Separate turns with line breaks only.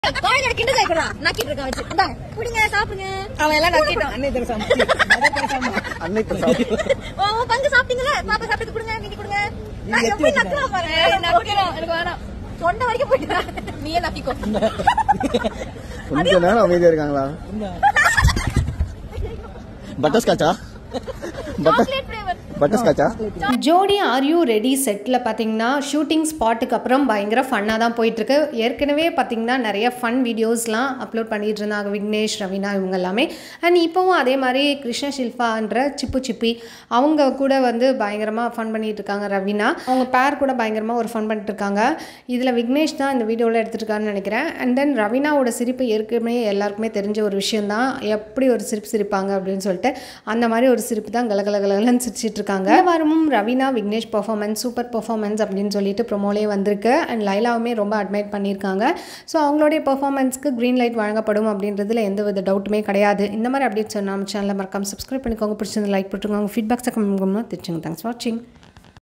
வாயில கிண்டு சாய்க்குறா நக்கிட்டு இருக்கான் வச்சு இந்தாங்க குடிங்க சாப்பிடுங்க
அவன் எல்லாம் நக்கிட்டான் அன்னை தெரிசாம
அன்னை பிரசாத்
ஓ உன் பங்கு சாப்பிட்டீங்களா பாப்பா சாப்பிட்டு கொடுங்க நீங்க கொடுங்க நான் எப்படி நக்குறோம் பாருங்க
நக்கிறோம் எனக்கு வேணாம்
தொண்டை வரைக்கும் போயிட்டா நீயே நக்கிக்கோ
கொஞ்ச நேரம் அமைதியா இருக்காங்களா பட்டர் ஸ்காட்சா பட்டர்
சாக்லேட் ஃபிளேவர்
பட்டர் ஸ்காட்சா
ஜோடி ஆர் யூ ரெடி செட்டில் பார்த்தீங்கன்னா ஷூட்டிங் ஸ்பாட்டுக்கு அப்புறம் பயங்கர ஃபன்னாக தான் போயிட்டுருக்கு ஏற்கனவே பார்த்தீங்கன்னா நிறைய ஃபன் வீடியோஸ்லாம் அப்லோட் பண்ணிட்டு இருந்தாங்க விக்னேஷ் ரவீனா இவங்க எல்லாமே அண்ட் இப்போவும் அதே மாதிரி கிருஷ்ண ஷில்பான்ற சிப்பு சிப்பி அவங்க கூட வந்து பயங்கரமாக ஃபன் பண்ணிட்டு இருக்காங்க ரவீனா அவங்க பேர் கூட பயங்கரமாக ஒரு ஃபன் பண்ணிட்டு இருக்காங்க இதில் விக்னேஷ் தான் இந்த வீடியோவில் எடுத்துருக்காருன்னு நினைக்கிறேன் அண்ட் தென் ரவீனாவோட சிரிப்பு ஏற்கனவே எல்லாருக்குமே தெரிஞ்ச ஒரு விஷயம் தான் எப்படி ஒரு சிரிப்பு சிரிப்பாங்க அப்படின்னு சொல்லிட்டு அந்த மாதிரி ஒரு சிரிப்பு தான் கலகல கலகலன்னு சிரிச்சிட்டு இருக்காங்க இந்த வாரமும் Raveena Vignesh performance super performance அப்படின்னு சொல்லிட்டு ப்ரொமோலே வந்திருக்கு அண்ட் லைலாவுமே ரொம்ப அட்மைட் பண்ணியிருக்காங்க ஸோ அவங்களுடைய பர்ஃபார்மன்ஸ்க்கு க்ரீன் லைட் வழங்கப்படும் அப்படின்றதுல எந்த வித டவுட்டுமே கிடையாது இந்த மாதிரி அப்டேட்ஸ் நம்ம சேனலில் மறக்காம சப்ஸ்கிரைப் பண்ணிக்கோங்க பிடிச்சிருந்து லைக் போட்டுருங்க உங்கள் ஃபீட்பேக்ஸை கம்மி திருச்சுங்க தேங்க்ஸ் ஃபார் வாட்சிங்